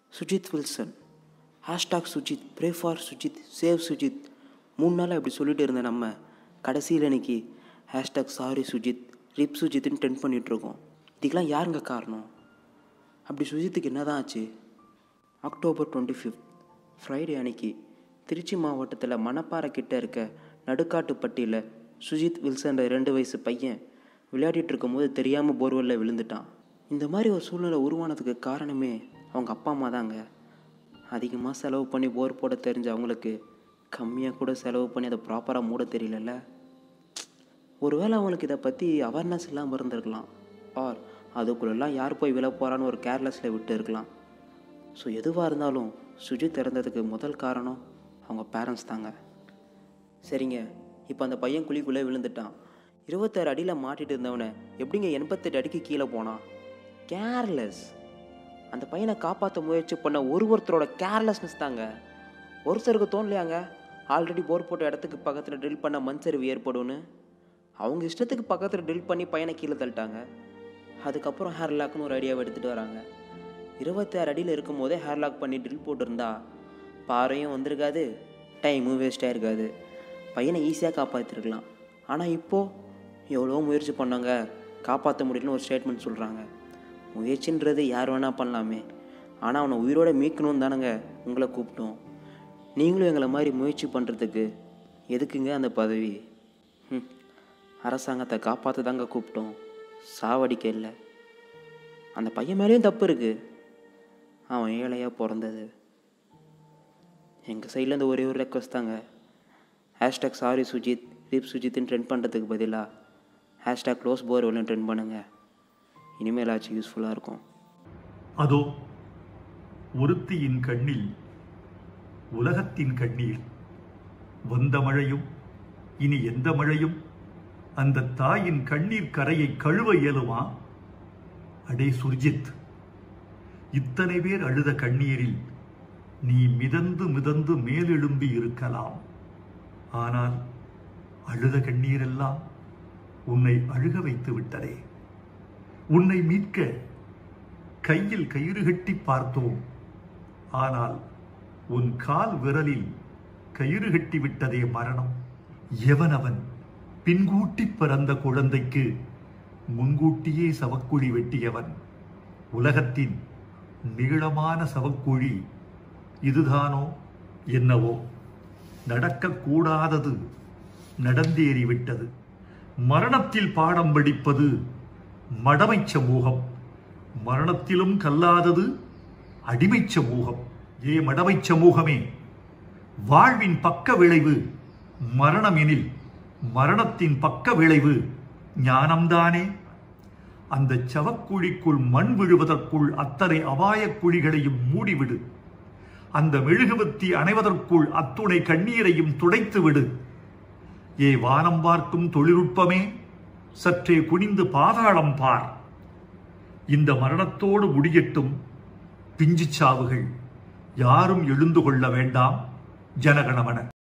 Sujith Wilson hashtag Sujith pray for Sujith save Sujith மூணு நாளாக இப்படி சொல்லிட்டு இருந்த நம்ம கடைசியில் இன்னைக்கு ஹேஷ்டாக் சாரி சுஜித் ரிப் சுஜித்னு டென்ட் பண்ணிகிட்ருக்கோம் இதுக்கெல்லாம் யாருங்க காரணம் அப்படி சுஜித்துக்கு என்ன தான் ஆச்சு அக்டோபர் டுவெண்ட்டி ஃபிஃப்த் ஃப்ரைடே அன்னைக்கு திருச்சி மாவட்டத்தில் மணப்பாறை கிட்ட இருக்க நடுக்காட்டுப்பட்டியில் சுஜித் வில்சன்ற ரெண்டு வயசு பையன் விளையாடிட்டு இருக்கும்போது தெரியாமல் போர்வெல்லில் விழுந்துட்டான் இந்த மாதிரி ஒரு சூழ்நிலை உருவானதுக்கு காரணமே அவங்க அப்பா அம்மா தாங்க அதிகமாக செலவு பண்ணி போர் போட தெரிஞ்ச அவங்களுக்கு கம்மியாக கூட செலவு பண்ணி அதை ப்ராப்பராக மூட தெரியலல்ல ஒருவேளை அவங்களுக்கு இதை பற்றி அவேர்னஸ் இல்லாமல் இருந்திருக்கலாம் ஆர் அதுக்குள்ளெல்லாம் யார் போய் விழ போகிறான்னு ஒரு கேர்லெஸில் விட்டு இருக்கலாம் ஸோ எதுவாக இருந்தாலும் சுஜித் இறந்ததுக்கு முதல் காரணம் அவங்க பேரண்ட்ஸ் தாங்க சரிங்க இப்போ அந்த பையன் குழிக்குள்ளே விழுந்துட்டான் இருபத்தாறு அடியில் மாட்டிட்டு இருந்தவனை எப்படிங்க எண்பத்தெட்டு அடிக்கு கீழே போனான் கேர்லெஸ் அந்த பையனை காப்பாற்ற முயற்சி பண்ண ஒரு ஒருத்தரோட கேர்லெஸ்னஸ் தாங்க ஒருத்தருக்கு தோணலையாங்க ஆல்ரெடி போர் போட்ட இடத்துக்கு பக்கத்தில் ட்ரில் பண்ண மண் சரிவு ஏற்படும்னு அவங்க இஷ்டத்துக்கு பக்கத்தில் ட்ரில் பண்ணி பையனை கீழே தள்ளிட்டாங்க அதுக்கப்புறம் ஹேர் லாக்னு ஒரு ஐடியாவை எடுத்துகிட்டு வராங்க இருபத்தாறு அடியில் இருக்கும் போதே ஹேர் லாக் பண்ணி ட்ரில் போட்டிருந்தா பாறையும் வந்திருக்காது டைமும் வேஸ்ட்டாக இருக்காது பையனை ஈஸியாக காப்பாற்றிருக்கலாம் ஆனால் இப்போது எவ்வளோ முயற்சி பண்ணாங்க காப்பாற்ற முடியலன்னு ஒரு ஸ்டேட்மெண்ட் சொல்கிறாங்க முயற்சின்றது யார் வேணால் பண்ணலாமே ஆனால் அவனை உயிரோட மீட்கணும்னு தானங்க உங்களை கூப்பிட்டோம் நீங்களும் எங்களை மாதிரி முயற்சி பண்ணுறதுக்கு எதுக்குங்க அந்த பதவி ம் அரசாங்கத்தை காப்பாற்ற தாங்க கூப்பிட்டோம் சாவடிக்க இல்லை அந்த பையன் மேலேயும் தப்பு இருக்குது அவன் ஏழையாக பிறந்தது எங்கள் சைட்லேருந்து ஒரே ஒரு ரெக்வஸ்ட் தாங்க ஹேஷ்டாக் சாரி சுஜித் ரீப் சுஜித்னு ட்ரெண்ட் பண்ணுறதுக்கு பதிலாக ஹேஷ்டாக் க்ளோஸ் போர் ஒன்று ட்ரெண்ட் பண்ணுங்கள் இனிமேலாச்சும் யூஸ்ஃபுல்லாக இருக்கும் அதோ ஒருத்தியின் கண்ணில் உலகத்தின் கண்ணீர் வந்த மழையும் இனி எந்த மழையும் அந்த தாயின் கண்ணீர் கரையை கழுவ இயலுமா அடே சுர்ஜித் இத்தனை பேர் அழுத கண்ணீரில் நீ மிதந்து மிதந்து மேலெழும்பி இருக்கலாம் ஆனால் அழுத கண்ணீரெல்லாம் உன்னை அழுக வைத்து விட்டதே உன்னை மீட்க கையில் கயிறு கட்டி பார்த்தோம் ஆனால் உன் கால் விரலில் கயிறு கட்டி விட்டதே மரணம் எவன் அவன் பின்கூட்டி பிறந்த குழந்தைக்கு முன்கூட்டியே சவக்குழி வெட்டியவன் உலகத்தின் நீளமான சவக்குழி இதுதானோ என்னவோ நடக்கக்கூடாதது நடந்தேறிவிட்டது மரணத்தில் பாடம் படிப்பது மடமைச் சமூகம் மரணத்திலும் கல்லாதது அடிமைச் சமூகம் ஏ மடமைச் சமூகமே வாழ்வின் பக்க விளைவு மரணம் எனில் மரணத்தின் பக்க விளைவு ஞானம்தானே அந்த சவக்குழிக்குள் மண் விழுவதற்குள் அத்தனை அபாயக் குழிகளையும் மூடிவிடு அந்த மெழுகுவத்தி அணைவதற்குள் அத்துணை கண்ணீரையும் துடைத்து விடு ஏ வானம் பார்க்கும் தொழில்நுட்பமே சற்றே குனிந்து பாதாளம் பார் இந்த மரணத்தோடு முடியட்டும் பிஞ்சு சாவுகள் யாரும் எழுந்து கொள்ள வேண்டாம் ஜனகணமன